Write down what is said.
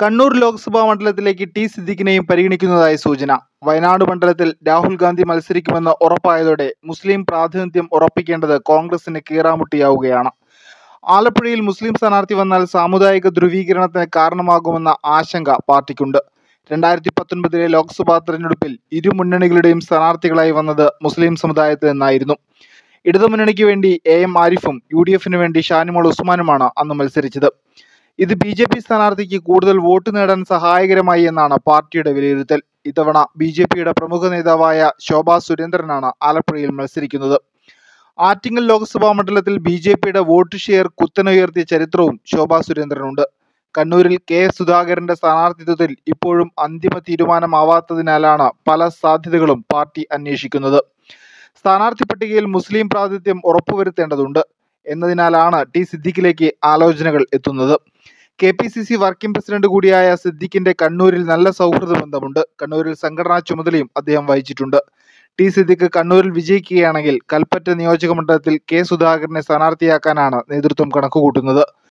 Kannur Lok Sabha മണ്ഡലത്തിലേക്ക് T സിദ്ദിഖിനെയും പരിഗണിക്കുന്നതായി സൂചന വയനാട് മണ്ഡലത്തിൽ രാഹുൽ ഗാന്ധി മത്സരിക്കുമെന്ന് ഉറപ്പായതോടെ മുസ്ലിം പ്രാതിനിധ്യം ഉറപ്പിക്കേണ്ടത് കോൺഗ്രസിന് കീറാമുട്ടിയാവുകയാണ് ആലപ്പുഴയിൽ മുസ്ലിം സ്ഥാനാർത്ഥി വന്നാൽ സാമുദായിക ധ്രുവീകരണത്തിന് കാരണമാകുമെന്ന ആശങ്ക പാർട്ടിക്കുണ്ട് രണ്ടായിരത്തി പത്തൊൻപതിലെ ലോക്സഭാ തെരഞ്ഞെടുപ്പിൽ ഇരു മുന്നണികളുടെയും സ്ഥാനാർത്ഥികളായി വന്നത് മുസ്ലിം സമുദായത്തിൽ നിന്നായിരുന്നു ഇടതുമുന്നണിക്ക് വേണ്ടി എ എം ആരിഫും യു ഡി എഫിന് വേണ്ടി ഷാനിമോൾ ഉസ്മാനുമാണ് അന്ന് മത്സരിച്ചത് ഇത് ബി ജെ പി സ്ഥാനാർത്ഥിക്ക് കൂടുതൽ വോട്ട് നേടാൻ സഹായകരമായി എന്നാണ് പാർട്ടിയുടെ വിലയിരുത്തൽ ഇത്തവണ ബി ജെ പിയുടെ പ്രമുഖ നേതാവായ ശോഭാ സുരേന്ദ്രനാണ് ആലപ്പുഴയിൽ മത്സരിക്കുന്നത് ആറ്റിങ്ങൽ ലോക്സഭാ മണ്ഡലത്തിൽ ബി ജെ പിയുടെ വോട്ട് ഷെയർ കുത്തനെ ഉയർത്തിയ ചരിത്രവും ശോഭാ സുരേന്ദ്രനുണ്ട് കണ്ണൂരിൽ കെ എസ് സുധാകരന്റെ സ്ഥാനാർത്ഥിത്വത്തിൽ ഇപ്പോഴും അന്തിമ തീരുമാനമാവാത്തതിനാലാണ് പല സാധ്യതകളും പാർട്ടി അന്വേഷിക്കുന്നത് സ്ഥാനാർത്ഥി പട്ടികയിൽ മുസ്ലിം പ്രാതിനിധ്യം ഉറപ്പുവരുത്തേണ്ടതുണ്ട് എന്നതിനാലാണ് ടി സിദ്ദിഖിലേക്ക് ആലോചനകൾ എത്തുന്നത് K P C C working president കൂടിയായ സിദ്ദിഖിന്റെ കണ്ണൂരിൽ നല്ല സൗഹൃദ ബന്ധമുണ്ട് കണ്ണൂരിൽ സംഘടനാ ചുമതലയും അദ്ദേഹം വഹിച്ചിട്ടുണ്ട് ടി സിദ്ദിഖ് കണ്ണൂരിൽ വിജയിക്കുകയാണെങ്കിൽ കൽപ്പറ്റ നിയോജക മണ്ഡലത്തിൽ കെ സുധാകരനെ സ്ഥാനാർത്ഥിയാക്കാനാണ് നേതൃത്വം കണക്കുകൂട്ടുന്നത്